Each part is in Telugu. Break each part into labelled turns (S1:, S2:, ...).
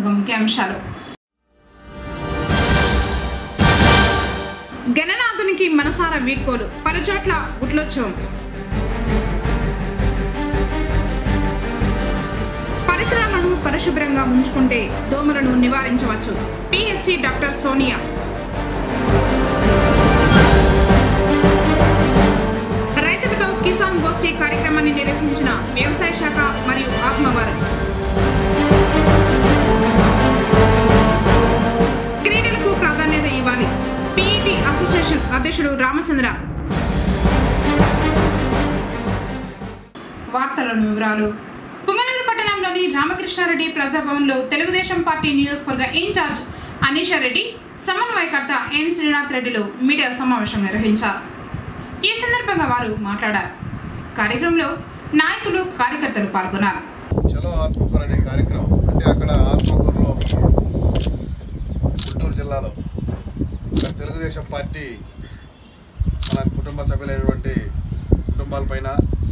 S1: ముందుగా ముఖ్యాంశాలు గణనాథునికి మనసార వీడ్కోలు పలుచోట్ల గుట్లోత్సవం పరిసరాలను పరిశుభ్రంగా ఉంచుకుంటే దోమలను నివారించవచ్చు పిఎస్సి డాక్టర్ సోనియా రైతులతో కిసాన్ గోష్ఠి కార్యక్రమాన్ని నిర్వహించిన వ్యవసాయ శాఖ మరియు ఆత్మవారు క్రీడలకు ప్రాధాన్యత ఇవ్వాలి పిఈటి అసోసియేషన్ అధ్యక్షుడు రామచంద్ర వార్తలను వివరాలు పుంగనూరు పట్టణంలోని రామకృష్ణారెడ్డి ప్రజాభవన్లో తెలుగుదేశం పార్టీ నియోజకవర్గ ఇన్ఛార్జ్ అనీషా రెడ్డి సమన్వయకర్త ఎన్ శ్రీనాథ్ రెడ్డిలు మీడియా సమావేశం నిర్వహించారు ఈ సందర్భంగా వారు మాట్లాడారు కార్యక్రమంలో నాయకులు కార్యకర్తలు పాల్గొన్నారు
S2: చలో ఆత్మకూరు అనే కార్యక్రమం అంటే అక్కడ ఆత్మకూరులో గుంటూరు జిల్లాలో ఇక్కడ తెలుగుదేశం పార్టీ మన కుటుంబ సభ్యులైనటువంటి కుటుంబాలపైన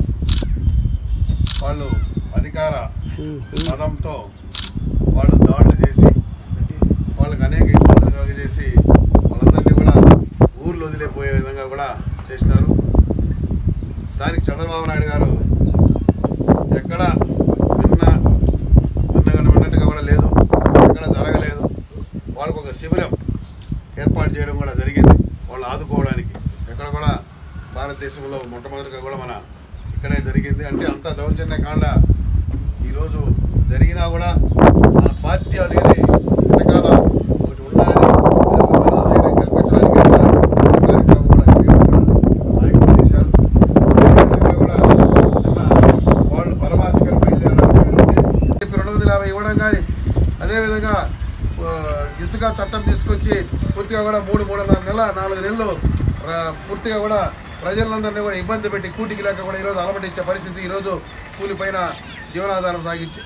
S2: వాళ్ళు అధికార పదంతో వాళ్ళు దాడులు చేసి వాళ్ళకి అనేక ఇబ్బందులు కలుగజేసి వాళ్ళందరినీ కూడా ఊర్లో వదిలేపోయే విధంగా కూడా చేసినారు దానికి చంద్రబాబు నాయుడు గారు ఎక్కడ విన్న విన్నగా విన్నట్టుగా కూడా లేదు ఎక్కడ జరగలేదు వాళ్ళకు ఒక శిబిరం ఏర్పాటు చేయడం కూడా జరిగింది వాళ్ళు ఆదుకోవడానికి ఎక్కడ కూడా భారతదేశంలో మొట్టమొదటిగా కూడా మన ఇక్కడే జరిగింది అంటే అంత దౌర్జన్య కాండ ఈరోజు జరిగినా కూడా మన పార్టీ అనేది వెనకాల ఒకటి ఉన్నది ఒక మనోధైర్యం కల్పించడానికి కూడా ఈ కార్యక్రమం కూడా చేయడం కూడా నాయకులు చేశారు అదేవిధంగా కూడా నిన్న వాళ్ళు పరమాసికలు బయలుదేరడానికి వెళ్ళింది చెప్పి రెండు వందల యాభై ఇవ్వడం కానీ అదేవిధంగా ఆ, ఇసుక చట్టం తీసుకొచ్చి పూర్తిగా కూడా మూడు మూడున్నర నెల నాలుగు నెలలు ర- పూర్తిగా కూడా ప్రజలందరినీ కూడా ఇబ్బంది పెట్టి కూటికి లేక కూడా ఈరోజు అలమటించే పరిస్థితి ఈరోజు కూలిపైన జీవనాధారం సాగించి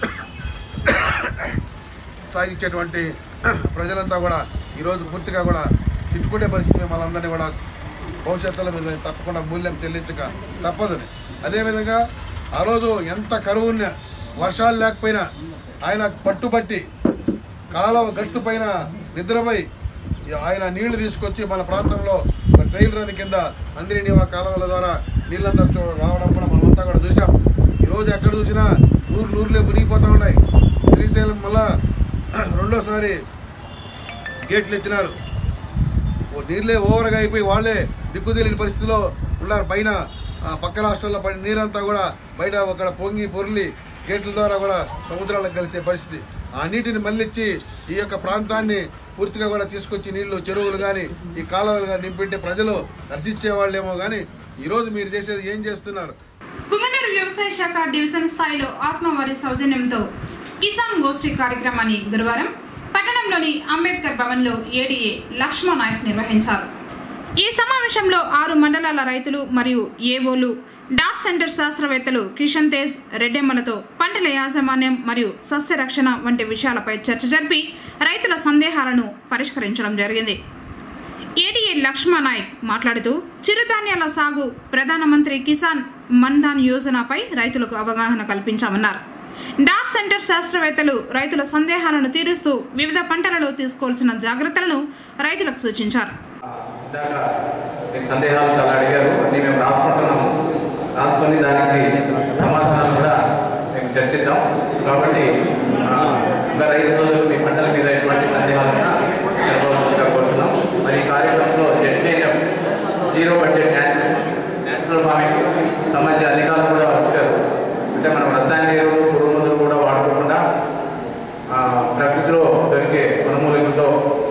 S2: సాగించేటువంటి ప్రజలంతా కూడా ఈరోజు పూర్తిగా కూడా తిట్టుకునే పరిస్థితి మనందరినీ కూడా భవిష్యత్తులో మీరు తప్పకుండా మూల్యం చెల్లించక తప్పదని అదేవిధంగా ఆ రోజు ఎంత కరువు ఉన్నా వర్షాలు లేకపోయినా ఆయన పట్టుబట్టి కాలువ గట్టు పైన నిద్రపై ఆయన నీళ్లు తీసుకొచ్చి మన ప్రాంతంలో ఒక ట్రైల్ రన్ కింద అందరి నీవా కాలువల ద్వారా నీళ్ళంతా చూ- రావడం కూడా మనమంతా కూడా చూసాం ఈరోజు ఎక్కడ చూసినా ఊరు ఊర్లే మునిగిపోతూ ఉన్నాయి శ్రీశైలం మళ్ళా రెండోసారి గేట్లు ఎత్తినారు ఓ నీళ్ళే ఓవర్గా అయిపోయి వాళ్ళే దిక్కుదేలిన పరిస్థితిలో ఉన్నారు పైన ఆ, పక్క రాష్ట్రాల్లో పడిన నీరంతా కూడా బయట అక్కడ పొంగి పొర్లి గేట్ల ద్వారా కూడా సముద్రాలకు కలిసే పరిస్థితి ఆ నీటిని మళ్ళిచ్చి ఈ యొక్క ప్రాంతాన్ని పూర్తిగా కూడా తీసుకొచ్చి నీళ్లు చెరువులు కానీ ఈ కాలువలు కానీ నింపింటే ప్రజలు దర్శించే వాళ్ళేమో కానీ ఈరోజు మీరు చేసేది ఏం చేస్తున్నారు
S1: పుంగనూరు వ్యవసాయ శాఖ డివిజన్ స్థాయిలో ఆత్మవారి సౌజన్యంతో కిసాన్ గోష్ఠి కార్యక్రమాన్ని గురువారం పట్టణంలోని అంబేద్కర్ భవన్లో ఏడీఏ లక్ష్మణ్ నాయక్ నిర్వహించారు ఈ సమావేశంలో ఆరు మండలాల రైతులు మరియు ఏవోలు డాట్ సెంటర్ శాస్త్రవేత్తలు కిషన్ తేజ్ రెడ్డెమ్మలతో పంటల యాజమాన్యం మరియు సస్య రక్షణ వంటి విషయాలపై చర్చ జరిపి రైతుల సందేహాలను పరిష్కరించడం జరిగింది ఏడీఏ లక్ష్మణ నాయక్ మాట్లాడుతూ చిరుధాన్యాల సాగు ప్రధానమంత్రి కిసాన్ మన్ధాన్ యోజనపై రైతులకు అవగాహన కల్పించామన్నారు డాట్ సెంటర్ శాస్త్రవేత్తలు రైతుల సందేహాలను తీరుస్తూ వివిధ పంటలలో తీసుకోవాల్సిన జాగ్రత్తలను రైతులకు సూచించారు
S3: ఇందాక మీకు సందేహాలు చాలా అడిగారు అన్నీ మేము రాసుకుంటున్నాము రాసుకొని దానికి సమాధానాలు కూడా మేము చర్చిద్దాం కాబట్టి ఆ, ఇంకా రైతు సోదరులు మీ పంటల మీద ఎటువంటి సందేహాలున్నా తెలుసుకోవాల్సిందిగా కోరుతున్నాం మరి ఈ కార్యక్రమంలో ZPF zero budget natural natural farming సంబంధించిన అధికారులు కూడా వచ్చారు అంటే మనం రసాయన ఎరువులు పురుగు మందులు కూడా వాడుకోకుండా ఆ, ప్రకృతిలో దొరికే వనమూలికలతో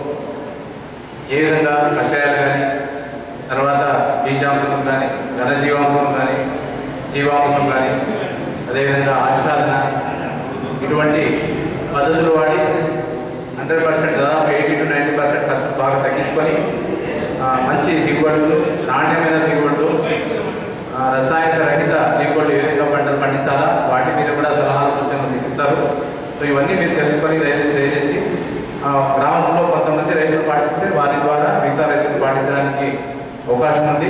S3: ఏ విధంగా కషాయాలు కానీ తర్వాత బీజామృతం కానీ ఘనజీవామృతం కానీ జీవామృతం కానీ అదేవిధంగా ఆచ్ఛాదన ఇటువంటి పద్ధతులు వాడి హండ్రెడ్ పర్సెంట్ దాదాపు ఎయిటీ టు నైంటీ పర్సెంట్ ఖర్చు బాగా తగ్గించుకొని ఆ, మంచి దిగుబడులు నాణ్యమైన దిగుబడులు ఆ, రసాయన రహిత దిగుబడులు ఏ విధంగా పంటలు పండించాలా వాటి మీద కూడా సలహాలు సూచనలు ఇస్తారు సో ఇవన్నీ మీరు తెలుసుకొని దయచేసి దయచేసి ఆ, గ్రామంలో కొంతమంది రైతులు పాటిస్తే వారి ద్వారా మిగతా రైతులు పాటించడానికి అవకాశం ఉంది సో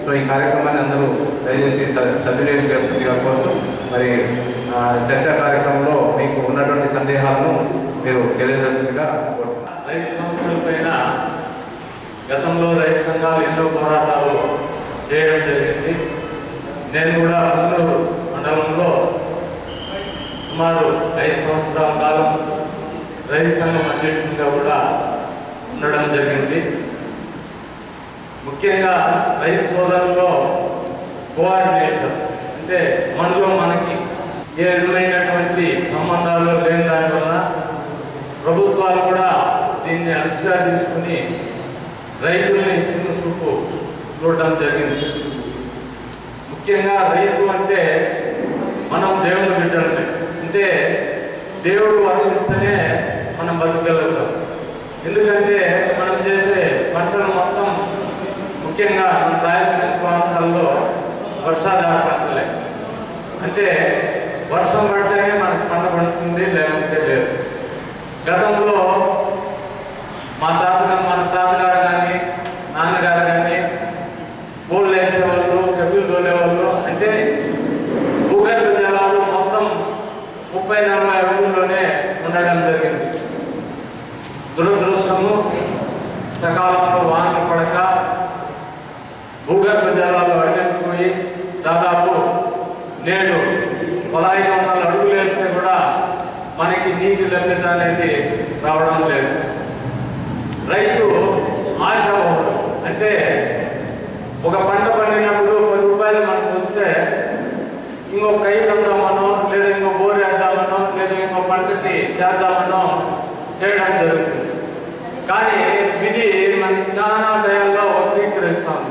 S3: సో ఈ కార్యక్రమాన్ని అందరూ దయచేసి స- సద్వినియోగం చేస్తుందిగా కోరుతూ మరి ఆ, చర్చా కార్యక్రమంలో మీకు ఉన్నటువంటి సందేహాలను మీరు తెలియజేస్తుందిగా కోరుతున్నాను
S4: రైతు సమస్యల పైన గతంలో రైతు సంఘాలు ఎన్నో పోరాటాలు చేయడం జరిగింది నేను కూడా పుల్లూరు మండలంలో సుమారు ఐదు సంవత్సరాల కాలం రైతు సంఘం అధ్యక్షునిగా కూడా ఉండడం జరిగింది ముఖ్యంగా రైతు సోదరుల్లో కోఆర్డినేషన్ అంటే మనలో మనకి ఏ విధమైనటువంటి సంబంధాలు లేని దానివల్ల ప్రభుత్వాలు కూడా దీన్ని అలసిగా తీసుకుని రైతుల్ని చిన్న చూపు చూడడం జరిగింది ముఖ్యంగా రైతు అంటే మనం దేవుని బిడ్డలమే అంటే దేవుడు వరమిస్తేనే మనం బతకగలుగుతాం ఎందుకంటే మనం చేసే పంటలు మొత్తం ముఖ్యంగా మన రాయలసీమ ప్రాంతాల్లో వర్షాధార పంటలే అంటే వర్షం పడితేనే మనకు పంట పండుతుంది లేకపోతే లేదు గతంలో మా తాతగారు మన తాతగారు కానీ నాన్నగారు కానీ పూలు వేసేవాళ్ళు కపిలు తోలేవాళ్ళు అంటే భూగర్భ జలాలు మొత్తం ముప్పై నలభై అడుగుల్లోనే ఉండడం జరిగింది దురదృష్టము సకాలంలో వానలు పడక భూగర్భ జలాలు అడ్డెత్తిపోయి దాదాపు నేడు పదహైదు వందల అడుగులు వేస్తే కూడా మనకి నీటి లభ్యత అనేది రావడం లేదు రైతు ఆశావాహుడు అంటే ఒక పంట పండినప్పుడు పది రూపాయలు మనకు వస్తే ఇంకో కై కందామనో లేదా ఇంకో బోర్ వేద్దామనో లేదా ఇంకో పంటకి చేద్దామనో చేయడం జరుగుతుంది కానీ విధి మనకి చాలా దయాల్లో వక్రీకరిస్తాము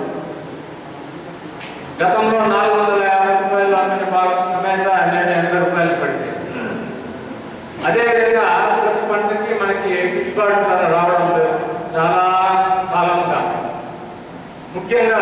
S4: గతంలో నాలుగు వందల యాభై రూపాయలు అమ్మిన బాక్స్ మీద నేను ఎనభై రూపాయలు పడింది అదేవిధంగా ప్రతి పంటకి మనకి గిట్టుబాటు ధర రావడం లేదు చాలా కాలంగా ముఖ్యంగా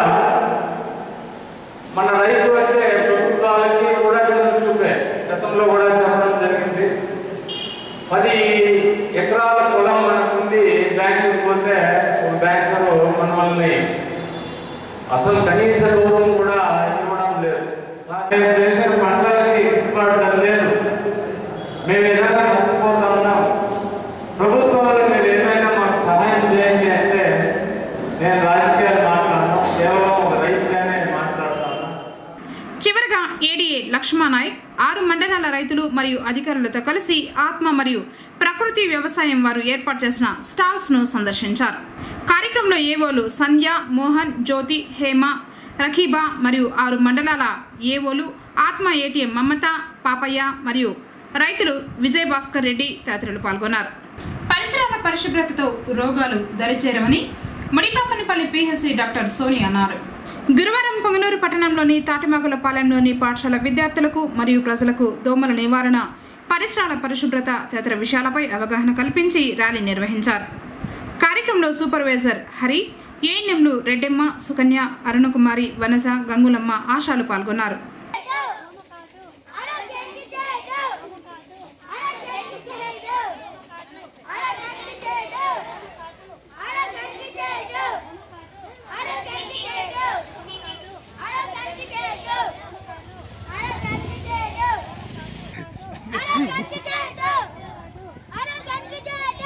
S4: మన రైతు అంటే ప్రభుత్వాలకి కూడా చిన్న చూపే గతంలో కూడా చెప్పడం జరిగింది పది ఎకరాల పొలం మనకుంది బ్యాంకుకి పోతే ఒక బ్యాంకరు మనల్ని అసలు కనీస గౌరవం కూడా ఇవ్వడం లేదు మేము చేసిన పంటలకి గిట్టుబాటు ధర లేదు మేము ఏదైనా నష్టపోతా ఉన్నాం ప్రభుత్వాలు మీరు ఏమైనా మాకు సహాయం చేయండి అంటే నేను రాజకీయాలు మాట్లాడను కేవలం ఒక రైతుగానే మాట్లాడుతాను
S1: చివరగా ఏడీఏ లక్ష్మానాయక్ ఆరు మండలాల రైతులు మరియు అధికారులతో కలిసి ఆత్మ మరియు ప్రకృతి వ్యవసాయం వారు ఏర్పాటు చేసిన స్టాల్స్ ను సందర్శించారు కార్యక్రమంలో ఏవోలు సంధ్య మోహన్ జ్యోతి హేమ రఖీబా మరియు ఆరు మండలాల ఏవోలు ఆత్మ ఏటీఎం మమత పాపయ్య మరియు రైతులు విజయ్ భాస్కర్ రెడ్డి తదితరులు పాల్గొన్నారు పరిసరాల పరిశుభ్రతతో రోగాలు దరిచేరమని ముడిపాపనిపల్లి పిహెచ్సి డాక్టర్ సోని అన్నారు గురువారం పొంగనూరు పట్టణంలోని తాటిమాకులపాలెంలోని పాఠశాల విద్యార్థులకు మరియు ప్రజలకు దోమల నివారణ పరిసరాల పరిశుభ్రత తదితర విషయాలపై అవగాహన కల్పించి ర్యాలీ నిర్వహించారు కార్యక్రమంలో సూపర్వైజర్ హరి ఏఎన్ఎంలు రెడ్డెమ్మ సుకన్య అరుణకుమారి వనజ గంగులమ్మ ఆశాలు పాల్గొన్నారు
S5: ఆరోగ్యానికి చేయడు ఆరోగ్యానికి చేయడు ఆరోగ్యానికి చేయడు ఆరోగ్యానికి చేయడు ఆరోగ్యానికి చేయడు ఆరోగ్యానికి చేయడు ఆరోగ్యానికి చేయడు ఆరోగ్యానికి చేయడు ఆరోగ్యానికి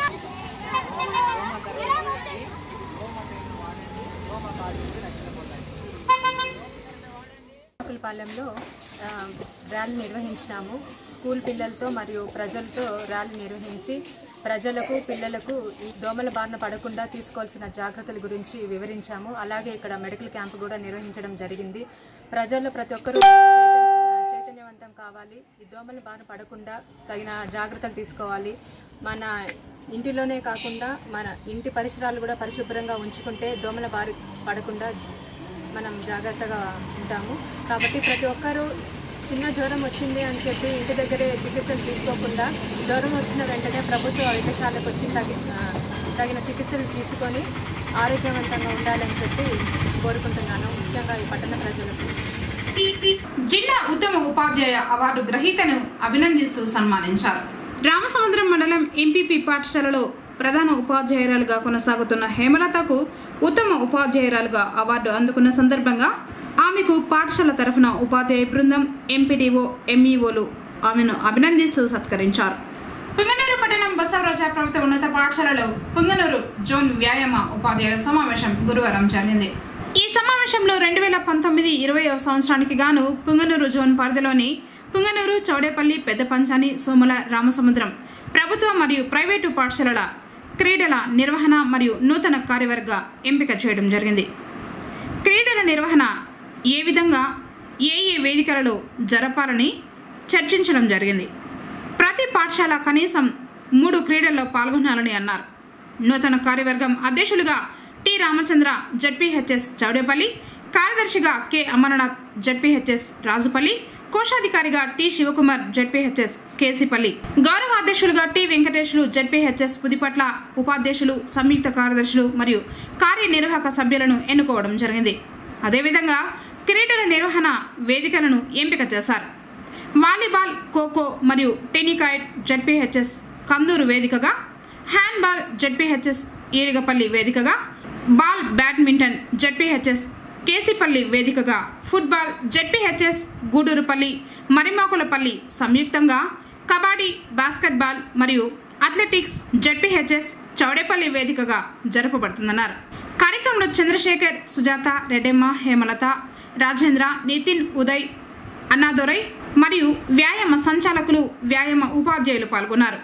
S6: పాలెంలో ర్యాలీ నిర్వహించినాము స్కూల్ పిల్లలతో మరియు ప్రజలతో ర్యాలీ నిర్వహించి ప్రజలకు పిల్లలకు ఈ దోమల బారిన పడకుండా తీసుకోవాల్సిన జాగ్రత్తల గురించి వివరించాము అలాగే ఇక్కడ మెడికల్ క్యాంప్ కూడా నిర్వహించడం జరిగింది ప్రజల్లో ప్రతి ఒక్కరూ చైతన్య- చైతన్యవంతం కావాలి ఈ దోమల బారిన పడకుండా తగిన జాగ్రత్తలు తీసుకోవాలి మన ఇంటిలోనే కాకుండా మన ఇంటి పరిసరాలు కూడా పరిశుభ్రంగా ఉంచుకుంటే దోమల బారి పడకుండా మనం జాగ్రత్తగా ఉంటాము కాబట్టి ప్రతి ఒక్కరూ చిన్న జ్వరం వచ్చింది అని చెప్పి ఇంటి దగ్గరే చికిత్సలు తీసుకోకుండా జ్వరం వచ్చిన వెంటనే ప్రభుత్వ వైద్యశాలకు వచ్చి తగి ఆ, తగిన చికిత్సలు తీసుకొని ఆరోగ్యవంతంగా ఉండాలని చెప్పి కోరుకుంటున్నాను ముఖ్యంగా ఈ పట్టణ ప్రజలకు
S1: జిల్లా ఉత్తమ ఉపాధ్యాయ అవార్డు గ్రహీతను అభినందిస్తూ సన్మానించారు రామసముద్రం మండలం ఎంపీపీ పాఠశాలలో ప్రధాన ఉపాధ్యాయురాలుగా కొనసాగుతున్న హేమలతకు ఉత్తమ ఉపాధ్యాయురాలుగా అవార్డు అందుకున్న సందర్భంగా ఆమెకు పాఠశాల తరఫున ఉపాధ్యాయ బృందం ఎంపీడీఓ ఎంఈఓలు ఆమెను అభినందిస్తూ సత్కరించారు పుంగనూరు పట్టణం బసవరాజ ప్రభుత్వ ఉన్నత పాఠశాలలో పుంగనూరు జోన్ వ్యాయామ ఉపాధ్యాయుల సమావేశం గురువారం జరిగింది ఈ సమావేశంలో రెండు వేల పంతొమ్మిది ఇరవై సంవత్సరానికి గాను పుంగనూరు జోన్ పరిధిలోని పుంగనూరు చౌడేపల్లి పెద్ద పంచాని సోమల రామసముద్రం ప్రభుత్వ మరియు ప్రైవేటు పాఠశాలల క్రీడల నిర్వహణ మరియు నూతన కార్యవర్గ ఎంపిక చేయడం జరిగింది క్రీడల నిర్వహణ ఏ విధంగా ఏ ఏ వేదికలలో జరపాలని చర్చించడం జరిగింది ప్రతి పాఠశాల కనీసం మూడు క్రీడల్లో పాల్గొనాలని అన్నారు నూతన కార్యవర్గం అధ్యక్షులుగా టి రామచంద్ర జడ్పీహెచ్ఎస్ చౌడేపల్లి కార్యదర్శిగా కె అమరనాథ్ జడ్పీహెచ్ఎస్ రాజుపల్లి కోశాధికారిగా టి శివకుమార్ జడ్పీహెచ్ఎస్ కేసీపల్లి గౌరవ అధ్యక్షులుగా టి వెంకటేశ్లు జడ్పీహెచ్ఎస్ పుదిపట్ల ఉపాధ్యక్షులు సంయుక్త కార్యదర్శులు మరియు కార్యనిర్వాహక సభ్యులను ఎన్నుకోవడం జరిగింది అదేవిధంగా క్రీడల నిర్వహణ వేదికలను ఎంపిక చేశారు వాలీబాల్ ఖోఖో మరియు టెనికాయిట్ జడ్పీహెచ్ఎస్ కందూరు వేదికగా హ్యాండ్బాల్ జడ్పీహెచ్ఎస్ ఈరిగపల్లి వేదికగా బాల్ బ్యాడ్మింటన్ జడ్పీహెచ్ఎస్ కేసీపల్లి వేదికగా ఫుట్బాల్ జడ్పీహెచ్ఎస్ గూడూరుపల్లి మరిమాకులపల్లి సంయుక్తంగా కబడ్డీ బాస్కెట్బాల్ మరియు అథ్లెటిక్స్ జడ్పీహెచ్ఎస్ చౌడేపల్లి వేదికగా జరపబడుతుందన్నారు కార్యక్రమంలో చంద్రశేఖర్ సుజాత రెడ్డెమ్మ హేమలత రాజేంద్ర నితిన్ ఉదయ్ అన్నాదొరై మరియు వ్యాయామ సంచాలకులు వ్యాయామ ఉపాధ్యాయులు పాల్గొన్నారు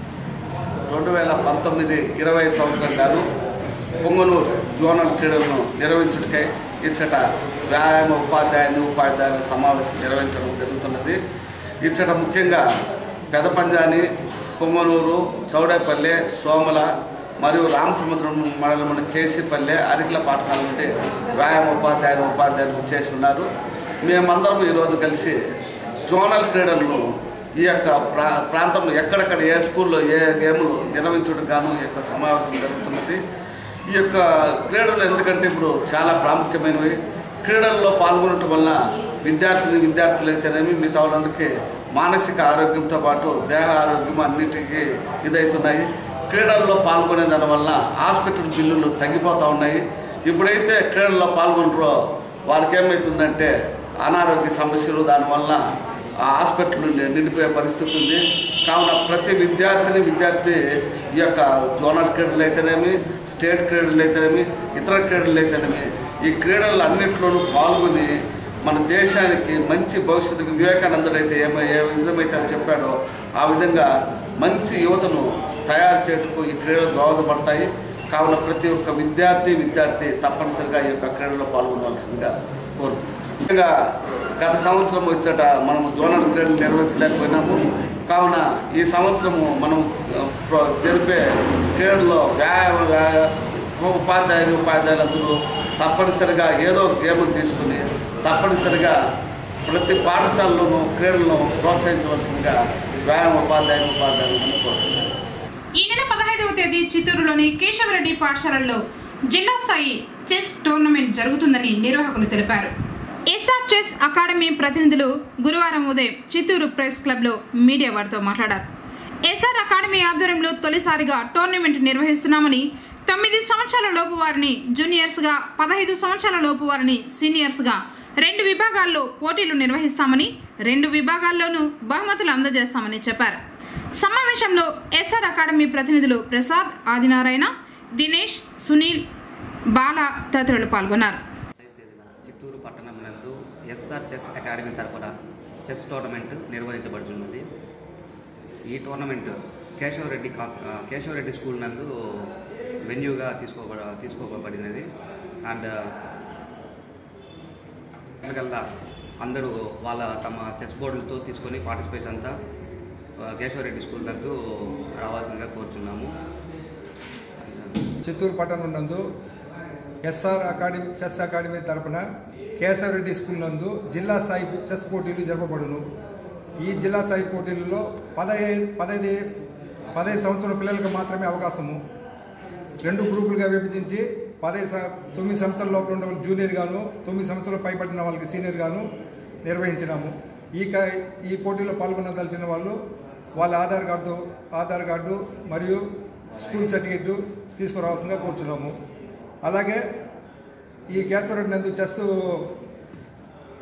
S7: రెండు వేల పంతొమ్మిది ఇరవై సంవత్సరం గాను పొంగనూరు జోనల్ క్రీడలను నిర్వహించుటకై ఇచ్చట వ్యాయామ ఉపాధ్యాయుని ఉపాధ్యాయుల సమావేశం నిర్వహించడం జరుగుతున్నది ఇచ్చట ముఖ్యంగా పెదపంజాని పొంగనూరు చౌడేపల్లె సోమల మరియు రామసముద్రం మండలం కేసీపల్లె అరికల పాఠశాల నుండి వ్యాయామ ఉపాధ్యాయులు ఉపాధ్యాయులు చేసి ఉన్నారు మేమందరం ఈరోజు కలిసి జోనల్ క్రీడలను ఈ యొక్క ప్రా ప్రాంతంలో ఎక్కడెక్కడ ఏ స్కూల్లో ఏ గేములు నిర్వహించడం గాను ఈ యొక్క సమావేశం జరుగుతున్నది ఈ యొక్క క్రీడలు ఎందుకంటే ఇప్పుడు చాలా ప్రాముఖ్యమైనవి క్రీడల్లో పాల్గొనటం వల్ల విద్యార్థిని విద్యార్థులు అయితేనేమి మిగతా వాళ్ళందరికీ మానసిక ఆరోగ్యంతో పాటు దేహ ఆరోగ్యం అన్నిటికీ ఇదవుతున్నాయి క్రీడల్లో పాల్గొనే దానివల్ల హాస్పిటల్ బిల్లులు తగ్గిపోతూ ఉన్నాయి ఎప్పుడైతే క్రీడల్లో పాల్గొనరో వాళ్ళకి ఏమవుతుందంటే అనారోగ్య సమస్యలు దానివల్ల ఆ హాస్పిటల్ నుండి నిండిపోయే పరిస్థితి ఉంది కావున ప్రతి విద్యార్థిని విద్యార్థి ఈ యొక్క జోనల్ క్రీడలు అయితేనేమి స్టేట్ క్రీడలు అయితేనేమి ఇతర క్రీడలు అయితేనేమి ఈ క్రీడలు అన్నింటిలోనూ పాల్గొని మన దేశానికి మంచి భవిష్యత్తుకు వివేకానందుడు అయితే ఏమో ఏ విధమైతే అని చెప్పాడో ఆ విధంగా మంచి యువతను తయారు చేయటకు ఈ క్రీడలు దోహదపడతాయి కావున ప్రతి ఒక్క విద్యార్థి విద్యార్థి తప్పనిసరిగా ఈ యొక్క క్రీడలో పాల్గొనవలసిందిగా కోరుకుంటున్నాను ముఖ్యంగా గత సంవత్సరం వచ్చేట మనము జోనల్ క్రీడలు నిర్వహించలేకపోయినాము కావున ఈ సంవత్సరము మనం ఆ, ప్ర- జరిపే క్రీడల్లో వ్యాయామ వ్యా- ఉపాధ్యాయులు ఉపాధ్యాయులందరూ తప్పనిసరిగా ఏదో గేమ్ తీసుకుని తప్పనిసరిగా ప్రతి పాఠశాలలోనూ క్రీడలను ప్రోత్సహించవలసిందిగా వ్యాయామ ఉపాధ్యాయులు ఉపాధ్యాయులను కోరుతున్నాను
S1: ఈ నెల పదహైదవ తేదీ చిత్తూరులోని కేశవరెడ్డి పాఠశాలల్లో జిల్లా స్థాయి చెస్ టోర్నమెంట్ జరుగుతుందని నిర్వాహకులు తెలిపారు ఎస్ఆర్ చెస్ అకాడమీ ప్రతినిధులు గురువారం ఉదయం చిత్తూరు ప్రెస్ క్లబ్లో మీడియా వారితో మాట్లాడారు ఎస్ఆర్ అకాడమీ ఆధ్వర్యంలో తొలిసారిగా టోర్నమెంట్ నిర్వహిస్తున్నామని తొమ్మిది సంవత్సరాల లోపు వారిని జూనియర్స్గా పదహైదు సంవత్సరాల లోపు వారిని సీనియర్స్గా రెండు విభాగాల్లో పోటీలు నిర్వహిస్తామని రెండు విభాగాల్లోనూ బహుమతులు అందజేస్తామని చెప్పారు సమావేశంలో ఎస్ఆర్ అకాడమీ ప్రతినిధులు ప్రసాద్ ఆదినారాయణ దినేష్ సునీల్ బాల తదితరులు పాల్గొన్నారు
S8: తేదీన చిత్తూరు పట్టణం నందు ఎస్ఆర్ చెస్ అకాడమీ తరపున చెస్ టోర్నమెంట్ నిర్వహించబడుతున్నది ఈ టోర్నమెంట్ కేశవరెడ్డి కాన్- ఆ, కేశవరెడ్డి స్కూల్ నందు వెన్యూగా తీసుకోబ తీసుకోబడినది అండ్ కల్లా అందరూ వాళ్ళ తమ చెస్ బోర్డులతో తీసుకొని పార్టిసిపేషన్ అంతా ఆ, కేశవరెడ్డి స్కూల్ నందు రావాల్సిందిగా కోరుచున్నాము
S9: చిత్తూరు పట్టణం నందు ఎస్ఆర్ అకాడమీ చెస్ అకాడమీ తరపున కేశవరెడ్డి స్కూల్ నందు జిల్లా స్థాయి చెస్ పోటీలు జరపబడును ఈ జిల్లా స్థాయి పోటీలలో పదహైదు పదహైదు పదహైదు సంవత్సరాల పిల్లలకు మాత్రమే అవకాశము రెండు గ్రూపులుగా విభజించి పదహైదు సం- తొమ్మిది సంవత్సరాల లోపల ఉన్న వాళ్ళు జూనియర్ గాను తొమ్మిది సంవత్సరాలు పైబడిన వాళ్ళకి సీనియర్ గాను నిర్వహించినాము ఈ క ఈ పోటీలో పాల్గొనదలిచిన వాళ్ళు వాళ్ళ ఆధార్ కార్డు ఆధార్ కార్డు మరియు స్కూల్ సర్టిఫికెట్ తీసుకురావాల్సిందిగా కూర్చున్నాము అలాగే ఈ కేశవరెడ్డి నందు చెస్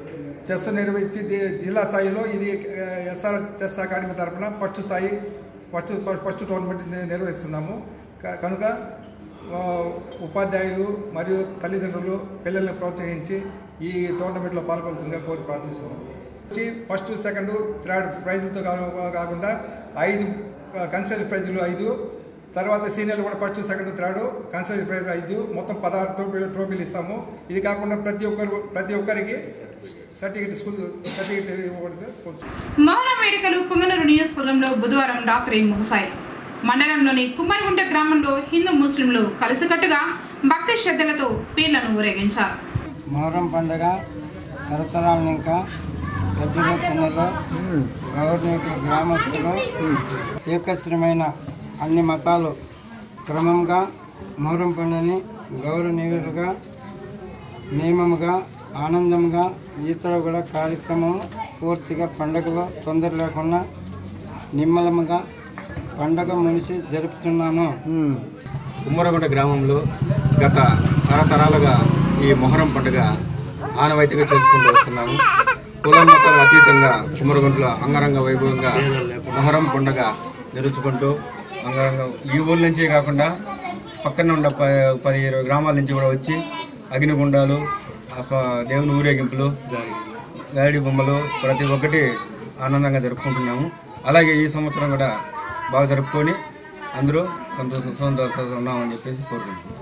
S9: చెస్ నిర్వహించి ది- జిల్లా స్థాయిలో ఇది ఆ, ఎస్ఆర్ చెస్ అకాడమీ తరఫున ఫస్ట్ స్థాయి ఫస్ట్ ఫస్ట్ టోర్నమెంట్ ని- నిర్వహిస్తున్నాము క- కనుక ఆ, ఉపాధ్యాయులు మరియు తల్లిదండ్రులు పిల్లల్ని ప్రోత్సహించి ఈ టోర్నమెంట్లో పాల్గొల్సిందిగా కోరి ప్రార్థిస్తున్నాము వచ్చి ఫస్ట్ సెకండ్ థర్డ్ ప్రైజులతో కా- కాకుండా ఐదు కన్సల్ ప్రైజులు ఐదు తర్వాత సీనియర్లు కూడా first second third consol prize ఐదు మొత్తం పదహారు ట్రోఫీ ట్రోఫీలు ఇస్తాము ఇది కాకుండా ప్రతి ఒక్కరు ప్రతి ఒక్కరికి సర్టిఫికేట్ స్కూల్ సర్టిఫికేట్ ఇవ్వకూడదు సార్ కొంచెం
S1: మొహరం వేడుకలు పుంగనూరు నియోజకవర్గంలో బుధవారం రాత్రి ముగిశాయి మండలంలోని కుమ్మరిగుంట గ్రామంలో హిందూ ముస్లింలు కలిసికట్టుగా భక్తి శ్రద్ధలతో పీర్లను ఊరేగించారు
S10: మొహరం పండుగ తరతరాలను ఇంకా పెద్దల చిన్నలో గౌరవనీయ గ్రామస్తులు ఏకశ్రమైన అన్ని మతాలు క్రమంగా మొహరం పండుగని గౌరవనీయులుగా నియమముగా ఆనందంగా ఈతలో కూడా కార్యక్రమం పూర్తిగా పండుగలో తొందర లేకుండా నిమ్మలముగా పండగ మునిసి జరుపుతున్నాము
S11: కుమ్మరగుంట గ్రామంలో గత తరతరాలుగా ఈ మొహరం పండుగ ఆనవాయితీగా చేసుకుంటూ వస్తున్నాము కుల మతాల అతీతంగా కుమ్మరగుంటలో అంగరంగ వైభవంగా మొహరం పండుగ జరుపుకుంటూ అంగరంగ ఈ ఊళ్ళ నుంచే కాకుండా పక్కన ఉన్న ప పది ఇరవై గ్రామాల నుంచి కూడా వచ్చి అగ్నిగుండాలు ఆ ప- దేవుని ఊరేగింపులు గాడి బొమ్మలు ప్రతి ఒక్కటి ఆనందంగా జరుపుకుంటున్నాము అలాగే ఈ సంవత్సరం కూడా బాగా జరుపుకొని అందరూ సంతోష సంతోషంగా ఉన్నామని చెప్పేసి కోరుకుంటున్నాం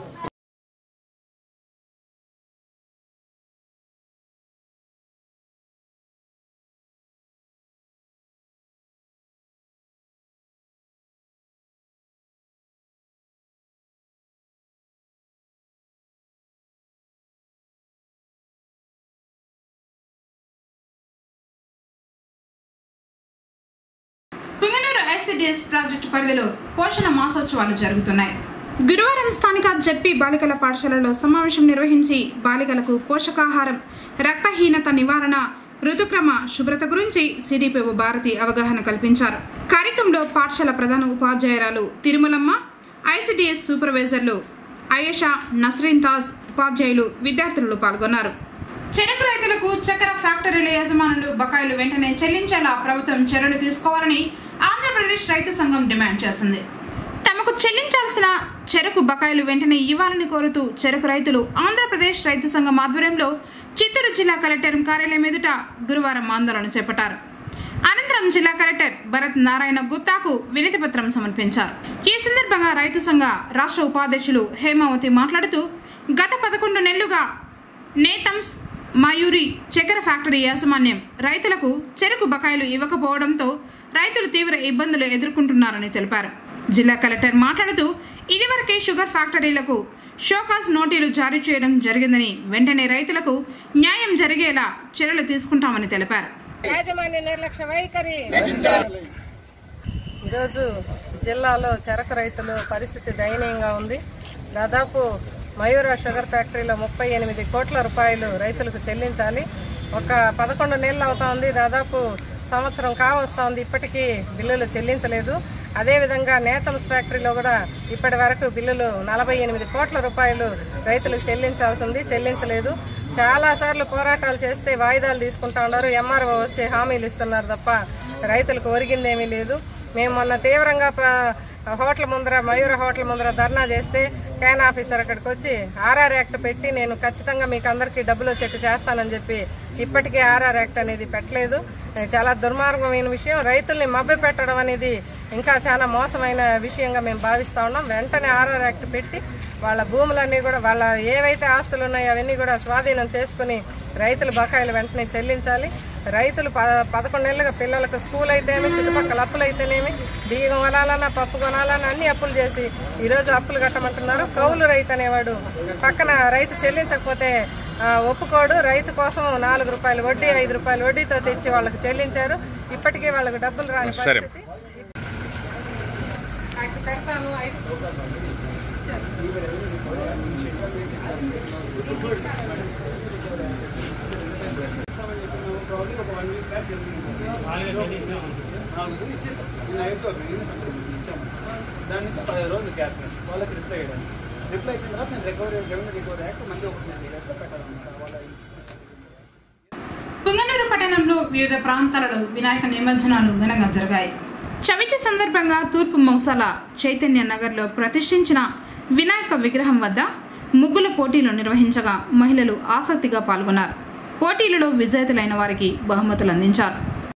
S1: పుంగనూరు ఐసిడిఎస్ ప్రాజెక్టు పరిధిలో పోషణ మాసోత్సవాలు జరుగుతున్నాయి గురువారం స్థానిక జెడ్పీ బాలికల పాఠశాలలో సమావేశం నిర్వహించి బాలికలకు పోషకాహారం రక్తహీనత నివారణ ఋతుక్రమ శుభ్రత గురించి సిడిపిఓ భారతి అవగాహన కల్పించారు కార్యక్రమంలో పాఠశాల ప్రధాన ఉపాధ్యాయురాలు తిరుమలమ్మ ఐసిడిఎస్ సూపర్వైజర్లు అయేషా నస్రీన్ తాజ్ ఉపాధ్యాయులు విద్యార్థులు పాల్గొన్నారు చెరకు రైతులకు చక్కెర ఫ్యాక్టరీల యజమానులు బకాయిలు వెంటనే చెల్లించేలా ప్రభుత్వం చర్యలు తీసుకోవాలని ఆంధ్రప్రదేశ్ రైతు సంఘం డిమాండ్ చేసింది తమకు చెల్లించాల్సిన చెరకు బకాయిలు వెంటనే ఇవ్వాలని కోరుతూ చెరకు రైతులు ఆంధ్రప్రదేశ్ రైతు సంఘం ఆధ్వర్యంలో చిత్తూరు జిల్లా కలెక్టర్ కార్యాలయం ఎదుట గురువారం ఆందోళన చేపట్టారు అనంతరం జిల్లా కలెక్టర్ భరత్ నారాయణ గుత్తాకు వినతి పత్రం సమర్పించారు ఈ సందర్భంగా రైతు సంఘ రాష్ట్ర ఉపాధ్యక్షులు హేమావతి మాట్లాడుతూ గత పదకొండు నెలలుగా నేతమ్స్ మయూరి చక్కెర ఫ్యాక్టరీ యాజమాన్యం రైతులకు చెరకు బకాయిలు ఇవ్వకపోవడంతో రైతులు తీవ్ర ఇబ్బందులు ఎదుర్కొంటున్నారని తెలిపారు జిల్లా కలెక్టర్ మాట్లాడుతూ ఇదివరకే షుగర్ ఫ్యాక్టరీలకు షోకాస్ నోటీలు జారీ చేయడం జరిగిందని వెంటనే రైతులకు న్యాయం జరిగేలా చర్యలు తీసుకుంటామని తెలిపారు
S12: యాజమాన్య నిర్లక్ష్య వైఖరి ఈరోజు జిల్లాలో చెరకు రైతులు పరిస్థితి దయనీయంగా ఉంది దాదాపు మయూర షుగర్ ఫ్యాక్టరీలో ముప్పై ఎనిమిది కోట్ల రూపాయలు రైతులకు చెల్లించాలి ఒక పదకొండు నెలలు అవుతా ఉంది దాదాపు సంవత్సరం కావస్తా ఉంది ఇప్పటికీ బిల్లులు చెల్లించలేదు అదేవిధంగా నేతమ్స్ ఫ్యాక్టరీలో కూడా ఇప్పటి వరకు బిల్లులు నలభై ఎనిమిది కోట్ల రూపాయలు రైతులకు చెల్లించాల్సి ఉంది చెల్లించలేదు చాలా సార్లు పోరాటాలు చేస్తే వాయిదాలు తీసుకుంటా ఉన్నారు ఎంఆర్ఓ వచ్చి హామీలు ఇస్తున్నారు తప్ప రైతులకు ఒరిగిందేమీ లేదు మేము మొన్న తీవ్రంగా ప- హోటల్ ముందర మయూర హోటల్ ముందర ధర్నా చేస్తే క్యాన్ ఆఫీసర్ అక్కడికి వచ్చి ఆర్ఆర్ యాక్ట్ పెట్టి నేను ఖచ్చితంగా మీకు అందరికీ డబ్బులు వచ్చేట్టు చేస్తానని చెప్పి ఇప్పటికీ ఆర్ఆర్ యాక్ట్ అనేది పెట్టలేదు ఇది చాలా దుర్మార్గమైన విషయం రైతుల్ని మభ్య పెట్టడం అనేది ఇంకా చాలా మోసమైన విషయంగా మేము భావిస్తా ఉన్నాం వెంటనే ఆర్ఆర్ యాక్ట్ పెట్టి వాళ్ళ భూములన్నీ కూడా వాళ్ళ ఏవైతే ఆస్తులు ఉన్నాయో అవన్నీ కూడా స్వాధీనం చేసుకుని రైతులు బకాయిలు వెంటనే చెల్లించాలి రైతులు ప పదకొండు నెలలుగా పిల్లలకు స్కూల్ అయితేనేమి చుట్టుపక్కల అప్పులు అయితేనేమి బియ్యం కొనాలన్నా పప్పు కొనాలన్నా అన్ని అప్పులు చేసి ఈరోజు అప్పులు కట్టమంటున్నారు కౌలు రైతు అనేవాడు పక్కన రైతు చెల్లించకపోతే ఆ, ఒప్పుకోడు రైతు కోసం నాలుగు రూపాయలు వడ్డీ ఐదు రూపాయలు వడ్డీతో తెచ్చి వాళ్ళకి చెల్లించారు ఇప్పటికీ వాళ్ళకి డబ్బులు రాని
S13: సరే.
S12: పరిస్థితి నాకు పెడతాను ఐదు
S14: దాని నుంచి పదిహేను రోజులు గ్యాప్ వాళ్ళకి రిప్లై ఇవ్వడానికి రిప్లై ఇచ్చిన తర్వాత నేను రికవరీ రెవెన్యూ రికవరీ యాక్ట్ మంచి ఒక డేస్లో పెట్టాలన్నమాట వాళ్ళ
S1: పట్టణంలో వివిధ ప్రాంతాలలో వినాయక నిమజ్జనాలు ఘనంగా జరిగాయి చవితి సందర్భంగా తూర్పు మొగసాల చైతన్య నగర్లో ప్రతిష్ఠించిన వినాయక విగ్రహం వద్ద ముగ్గుల పోటీలు నిర్వహించగా మహిళలు ఆసక్తిగా పాల్గొన్నారు పోటీలలో విజేతలైన వారికి బహుమతులు అందించారు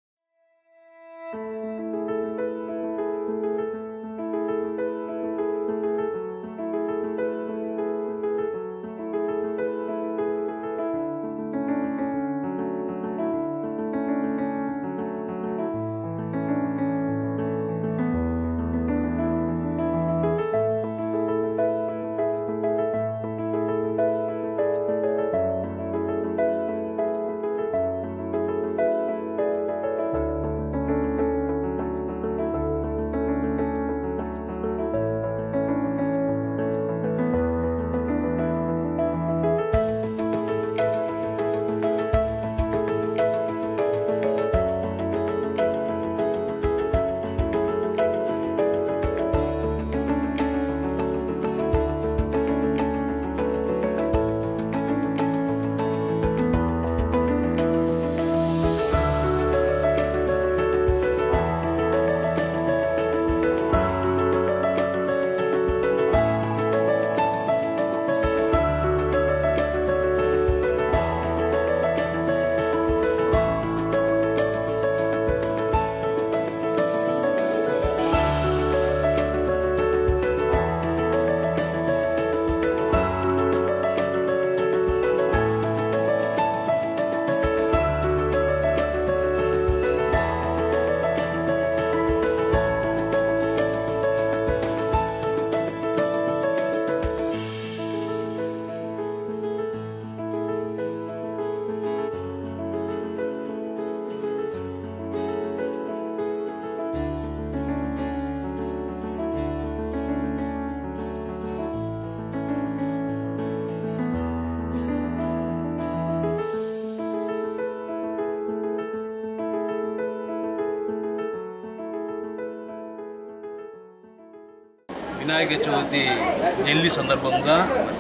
S13: వినాయక చవితి జల్లి సందర్భంగా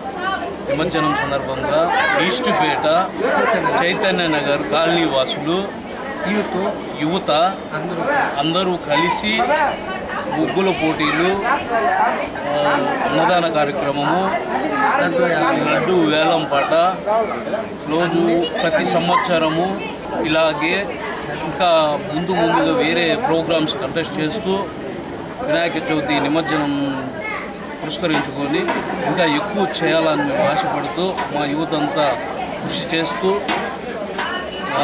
S13: నిమజ్జనం సందర్భంగా ఈస్ట్ పేట చైతన్య నగర్ కాలనీ వాసులు యువత అందరూ కలిసి ముగ్గుల పోటీలు ఆ, అన్నదాన కార్యక్రమము లడ్డు వేలం పాట రోజు ప్రతి సంవత్సరము ఇలాగే ఇంకా ముందు ముందుగా వేరే ప్రోగ్రామ్స్ కంటెస్ట్ చేస్తూ వినాయక చవితి నిమజ్జనం పురస్కరించుకొని ఇంకా ఎక్కువ చేయాలని మేము ఆశపడుతూ మా యువత అంతా కృషి చేస్తూ ఆ,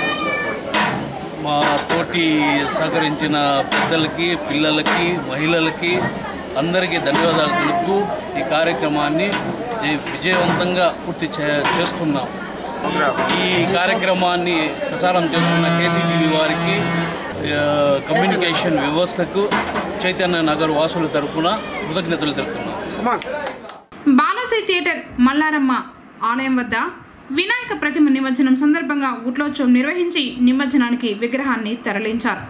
S13: మా తోటి సహకరించిన పెద్దలకి పిల్లలకి మహిళలకి అందరికీ ధన్యవాదాలు తెలుపుతూ ఈ కార్యక్రమాన్ని జై- విజయవంతంగా పూర్తి చే చేస్తున్నాం ఈ కార్యక్రమాన్ని ప్రసారం చేస్తున్న కేసీటీవీ వారికి ఆ, కమ్యూనికేషన్ వ్యవస్థకు చైతన్య నగర్ వాసుల తరపున కృతజ్ఞతలు తెలుపుతున్నాం
S1: బాలాసీ థియేటర్ మల్లారమ్మ ఆలయం వద్ద వినాయక ప్రతిమ నిమజ్జనం సందర్భంగా ఉట్లోత్సవం నిర్వహించి నిమజ్జనానికి విగ్రహాన్ని తరలించారు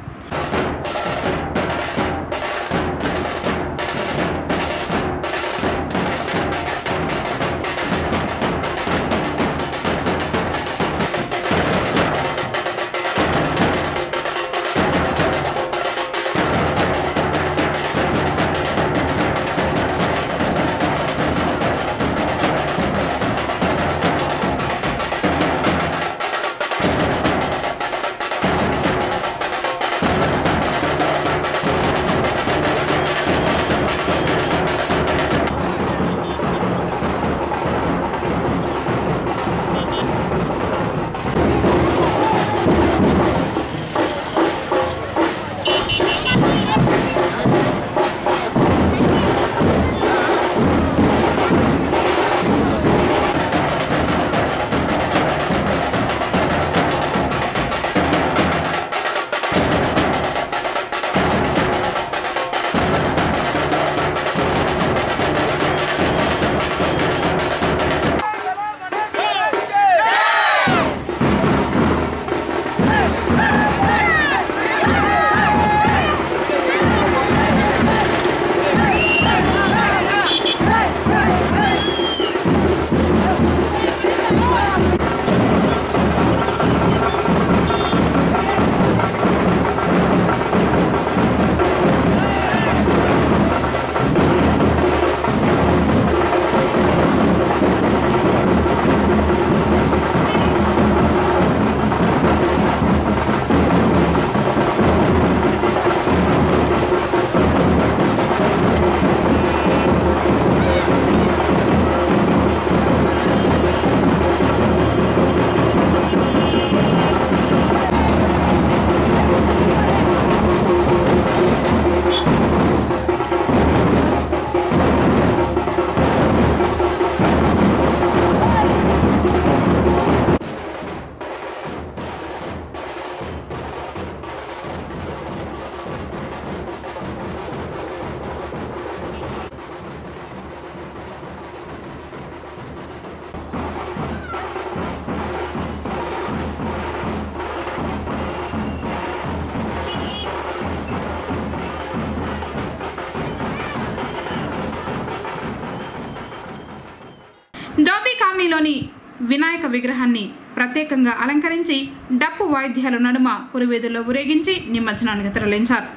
S1: పట్టణంలోని వినాయక విగ్రహాన్ని ప్రత్యేకంగా అలంకరించి డప్పు వాయిద్యాల నడుమ పురివేదుల్లో ఊరేగించి నిమజ్జనానికి తరలించారు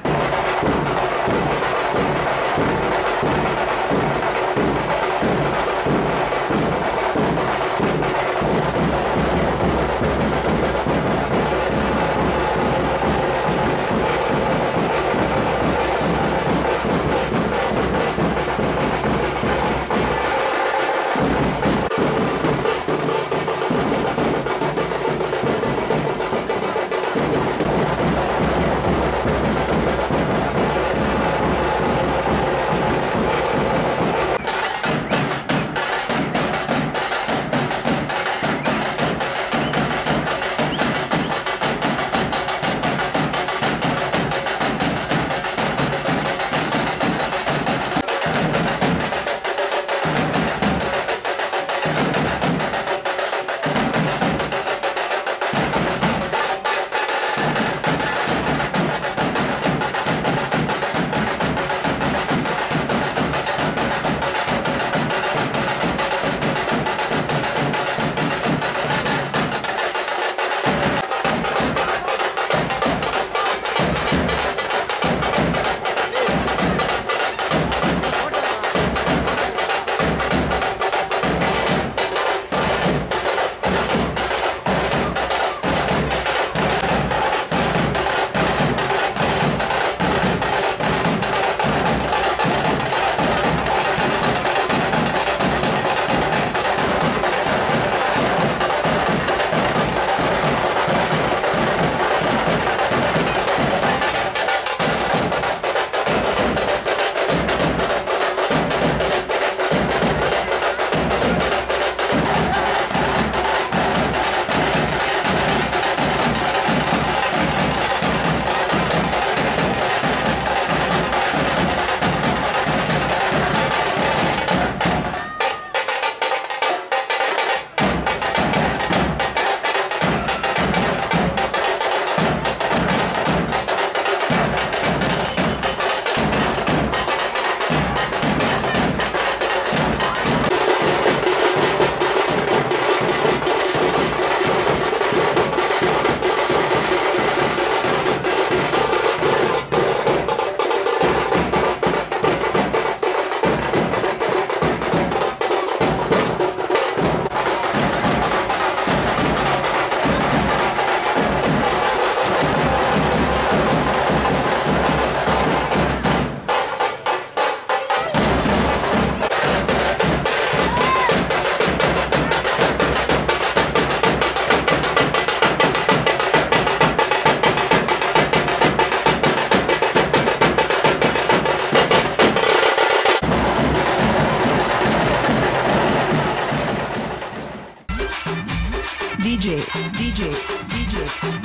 S15: DJ, DJ, DJ,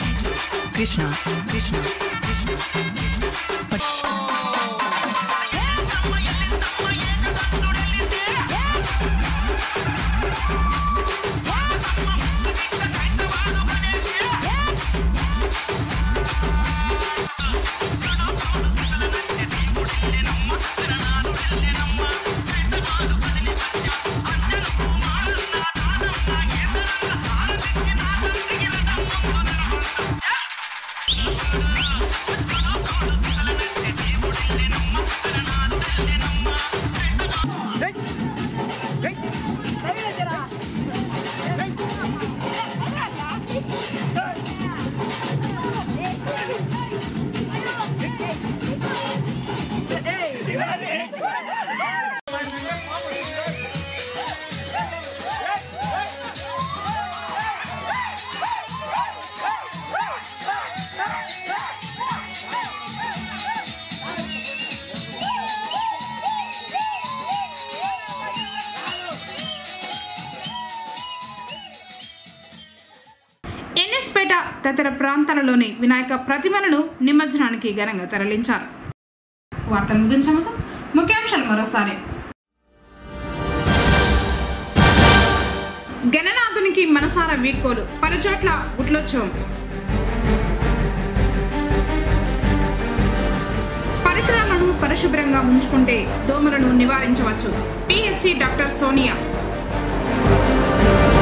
S15: Krishna, Krishna, Krishna.
S1: ఎన్ఎస్పేట తదితర ప్రాంతాలలోని వినాయక ప్రతిమలను నిమజ్జనానికి ఘనంగా తరలించారు వార్తలు ముగించముగా ముఖ్యాంశాలు మరోసారి గణనాథునికి మనసార వీడ్కోలు పలుచోట్ల గుట్లోత్సవం పరిసరాలను పరిశుభ్రంగా ఉంచుకుంటే దోమలను నివారించవచ్చు పిఎస్సి డాక్టర్ సోనియా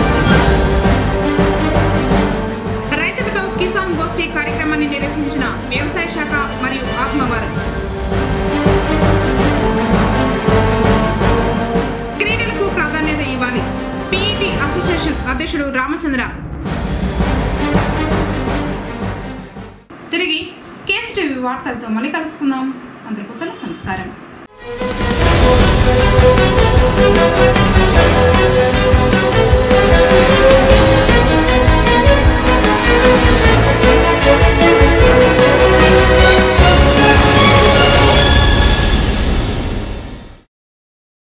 S1: వార్తలతో మళ్ళీ కలుసుకుందాం అందరికీ సెలవు. నమస్కారం